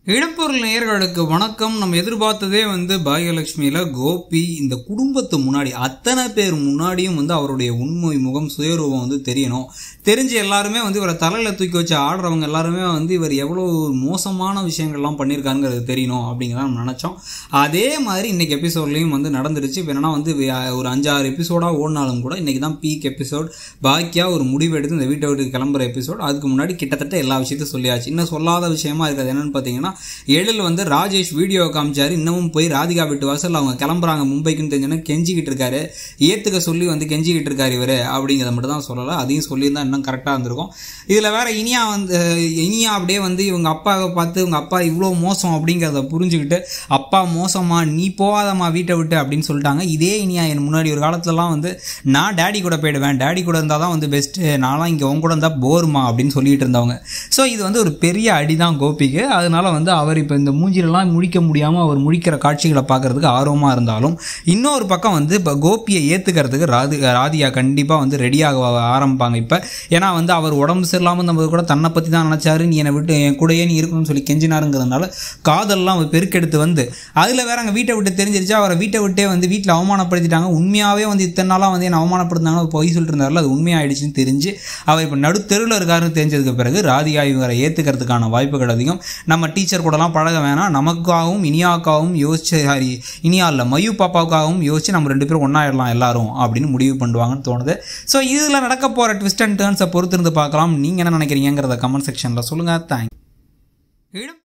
இடம்பொருள் நேயர்களுக்கு வணக்கம் நம்ம எதிர்பார்த்ததே வந்து பாகியலட்சுமியில கோபி இந்த குடும்பத்து முன்னாடி அத்தனை பேர் முன்னாடியும் வந்து அவருடைய உண்மை முகம் சுயரூபம் வந்து தெரியணும் தெரிஞ்சு எல்லாருமே வந்து இவரை தலையில தூக்கி வச்சு ஆடுறவங்க எல்லாருமே வந்து இவர் எவ்வளோ மோசமான விஷயங்கள்லாம் பண்ணியிருக்காங்கிறது தெரியணும் அப்படிங்கிறத நம்ம நினச்சோம் அதே மாதிரி இன்னைக்கு எபிசோட்லையும் வந்து நடந்துருச்சு இப்போ என்னன்னா வந்து வே- ஒரு அஞ்சாறு எபிசோடாக ஓடினாலும் கூட இன்னைக்கு தான் பீக் எபிசோட் பாக்கியாக ஒரு முடிவு எடுத்து இந்த வீட்டை விட்டு கிளம்புற எபிசோட் அதுக்கு முன்னாடி கிட்டத்தட்ட எல்லா விஷயத்தையும் சொல்லியாச்சு இன்னும் சொல்லாத விஷயமா இருக்கிறது என்னன்னு பார்த்தீங்கன்னா எழில் வந்து ராஜேஷ் வீடியோ காமிச்சாரு இன்னமும் போய் ராதிகா வீட்டு வாசல் அவங்க கிளம்புறாங்க மும்பைக்குன்னு தெரிஞ்சோன்னா கெஞ்சிக்கிட்டு இருக்காரு ஏத்துக்க சொல்லி வந்து கெஞ்சிக்கிட்டு இருக்காரு இவரு அப்படிங்கிறத மட்டும் தான் சொல்லலை அதையும் சொல்லியிருந்தா இன்னும் கரெக்டாக இருந்திருக்கும் இதில் வேற இனியா வந்து இனியா அப்படியே வந்து இவங்க அப்பாவை பார்த்து இவங்க அப்பா இவ்வளோ மோசம் அப்படிங்கிறத புரிஞ்சுக்கிட்டு அப்பா மோசமா நீ போகாதம்மா வீட்டை விட்டு அப்படின்னு சொல்லிட்டாங்க இதே இனியா என் முன்னாடி ஒரு காலத்துலலாம் வந்து நான் டேடி கூட போயிடுவேன் டேடி கூட இருந்தால் தான் வந்து பெஸ்ட்டு நான்லாம் இங்கே உங்க கூட இருந்தால் போருமா அப்படின்னு சொல்லிட்டு இருந்தவங்க ஸோ இது வந்து ஒரு பெரிய அடி தான் கோபிக்கு அதனால வந்து அவர் இப்போ இந்த மூஞ்சிலெல்லாம் முழிக்க முடியாமல் அவர் முழிக்கிற காட்சிகளை பார்க்கறதுக்கு ஆர்வமாக இருந்தாலும் இன்னொரு பக்கம் வந்து இப்போ கோபியை ஏற்றுக்கிறதுக்கு ராதி ராதியா கண்டிப்பாக வந்து ரெடியாக ஆரம்பிப்பாங்க இப்போ ஏன்னா வந்து அவர் உடம்பு சரியில்லாமல் இருந்தபோது கூட தன்னை பற்றி தான் நினச்சாரு நீ என்னை விட்டு என் கூடயே நீ இருக்கணும்னு சொல்லி கெஞ்சினாருங்கிறதுனால காதல்லாம் அவர் பெருக்கெடுத்து வந்து அதில் வேற அங்கே வீட்டை விட்டு தெரிஞ்சிருச்சு அவரை வீட்டை விட்டே வந்து வீட்டில் அவமானப்படுத்திட்டாங்க உண்மையாகவே வந்து இத்தனை நாளாக வந்து என்ன அவமானப்படுத்தினாங்க பொய் சொல்லிட்டு இருந்தாருல அது உண்மையாயிடுச்சுன்னு தெரிஞ்சு அவர் இப்போ நடுத்தெருவில் இருக்காருன்னு தெரிஞ்சதுக்கு பிறகு ராதிகா இவரை ஏற்றுக்கிறதுக்கான வாய்ப்புகள் அதிகம் நம்ம டீச்சர் கூடலாம் பழக வேணாம் நமக்காகவும் இனியாக்காகவும் யோசிச்சு சாரி இனியா இல்லை மயு பாப்பாவுக்காகவும் யோசிச்சு நம்ம ரெண்டு பேரும் ஒன்றாயிடலாம் எல்லாரும் அப்படின்னு முடிவு பண்ணுவாங்கன்னு தோணுது ஸோ இதில் நடக்க போகிற ட்விஸ்ட் அண்ட் டேர்ன்ஸை பொறுத்திருந்து பார்க்கலாம் நீங்கள் என்ன நினைக்கிறீங்கிறத கமெண்ட் செக்ஷனில் சொல்லுங்கள் தேங்க்